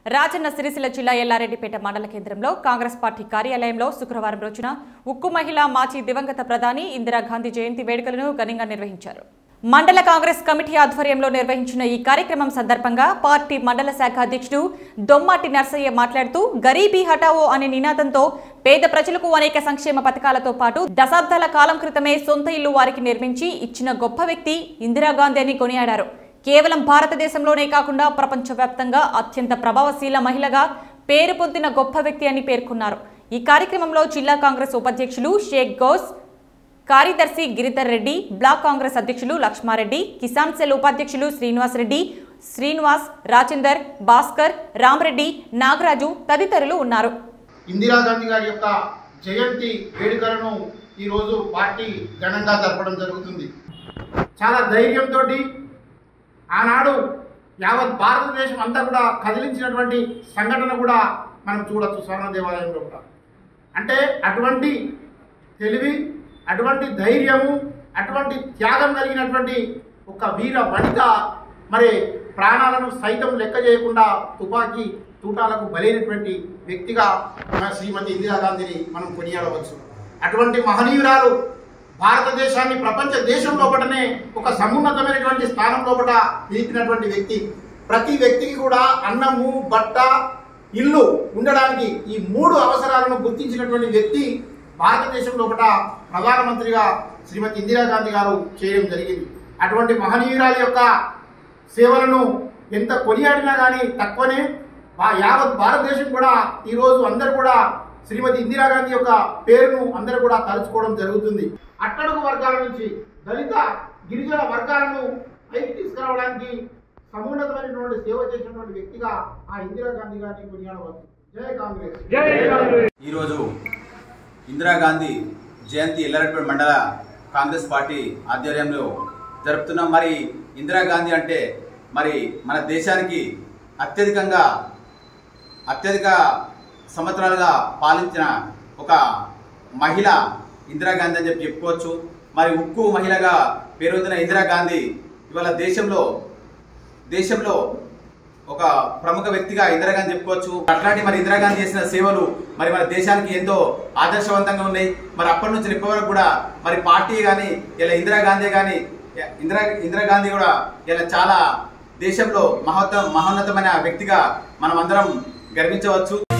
రాజన్న సిరిసిల్ల జిల్లా ఎల్లారెడ్డిపేట మండల కేంద్రంలో కాంగ్రెస్ పార్టీ కార్యాలయంలో శుక్రవారం రోజున ఉక్కు మహిళ మాజీ దివంగత ప్రధాని ఇందిరాగాంధీ జయంతి వేడుకలను ఘనంగా నిర్వహించారు మండల కాంగ్రెస్ కమిటీ ఆధ్వర్యంలో నిర్వహించిన ఈ కార్యక్రమం సందర్భంగా పార్టీ మండల శాఖ అధ్యక్షుడు దొమ్మాటి నర్సయ్య మాట్లాడుతూ గరీబీ హటావో అనే నినాదంతో పేద ప్రజలకు అనేక సంక్షేమ పథకాలతో పాటు దశాబ్దాల కాలం క్రితమే సొంత ఇల్లు వారికి నిర్మించి ఇచ్చిన గొప్ప వ్యక్తి ఇందిరాగాంధీ అని కొనియాడారు కేవలం భారతదేశంలోనే కాకుండా ప్రపంచవ్యాప్తంగా అత్యంత ప్రభావశీల మహిళగా పేరు పొందిన గొప్ప వ్యక్తి అని పేర్కొన్నారు ఈ కార్యక్రమంలో జిల్లా కాంగ్రెస్ ఉపాధ్యక్షులు షేక్ గౌస్ కార్యదర్శి గిరిధర్ రెడ్డి బ్లాక్ కాంగ్రెస్ అధ్యక్షులు లక్ష్మారెడ్డి కిసాన్ సెల్ ఉపాధ్యక్షులు శ్రీనివాస్ రెడ్డి శ్రీనివాస్ రాజేందర్ భాస్కర్ రామరెడ్డి నాగరాజు తదితరులు ఉన్నారు ఇందిరాగాంధీ గారి యొక్క జయంతి వేడుకలను ఈరోజు పార్టీ ఘనంగా జరపడం జరుగుతుంది చాలా ధైర్యంతో ఆనాడు యావత్ భారతదేశం అంతా కూడా కదిలించినటువంటి సంఘటన కూడా మనం చూడొచ్చు స్వర్ణ దేవాలయంలో కూడా అంటే అటువంటి తెలివి అటువంటి ధైర్యము అటువంటి త్యాగం కలిగినటువంటి ఒక వీర వనిత మరి ప్రాణాలను సైతం లెక్క చేయకుండా తుపాకీ తూటాలకు బలైనటువంటి వ్యక్తిగా మన శ్రీమతి ఇందిరాగాంధీని మనం కొనియాడవచ్చు అటువంటి మహనీయురాలు భారతదేశాన్ని ప్రపంచ దేశం లోపటనే ఒక సమున్నతమైనటువంటి స్థానం లోపల నిలిపినటువంటి వ్యక్తి ప్రతి వ్యక్తికి కూడా అన్నము బట్ట ఇల్లు ఉండడానికి ఈ మూడు అవసరాలను గుర్తించినటువంటి వ్యక్తి భారతదేశం లోపల ప్రధానమంత్రిగా శ్రీమతి ఇందిరాగాంధీ గారు చేయడం జరిగింది అటువంటి మహనీయురాలి యొక్క సేవలను ఎంత కొనియాడినా కానీ తక్కువనే భా- యావత్ భారతదేశం కూడా ఈరోజు అందరూ కూడా శ్రీమతి ఇందిరాగాంధీ యొక్క పేరును అందరూ కూడా తలుచుకోవడం జరుగుతుంది అట్టడుగు వర్గాల నుంచి దళిత గిరిజన వర్గాలను పైకి తీసుకురావడానికి సమున్నతమైనటువంటి సేవ చేసినటువంటి వ్యక్తిగా ఆ ఇందిరాగాంధీ గారిని కొనియాడవచ్చు జై కాంగ్రెస్ ఈరోజు ఇందిరాగాంధీ జయంతి ఎల్లారెడ్డిపేట మండల కాంగ్రెస్ పార్టీ ఆధ్వర్యంలో జరుపుతున్నాం మరి ఇందిరాగాంధీ అంటే మరి మన దేశానికి అత్యధికంగా అత్యధిక సంవత్సరాలుగా పాలించిన ఒక మహిళ ఇందిరాగాంధీ అని చెప్పి చెప్పుకోవచ్చు మరి ఉక్కు మహిళగా పేరొందిన ఇందిరాగాంధీ ఇవాళ దేశంలో దేశంలో ఒక ప్రముఖ వ్యక్తిగా ఇందిరాగాంధీ చెప్పుకోవచ్చు అట్లాంటి మరి ఇందిరాగాంధీ చేసిన సేవలు మరి మన దేశానికి ఎంతో ఆదర్శవంతంగా ఉన్నాయి మరి అప్పటి నుంచి ఇప్పటి వరకు కూడా మరి పార్టీ కానీ ఇలా ఇందిరాగాంధీ కానీ ఇందిరా ఇందిరాగాంధీ కూడా ఇలా చాలా దేశంలో మహోత్త మహోన్నతమైన వ్యక్తిగా మనం అందరం గర్వించవచ్చు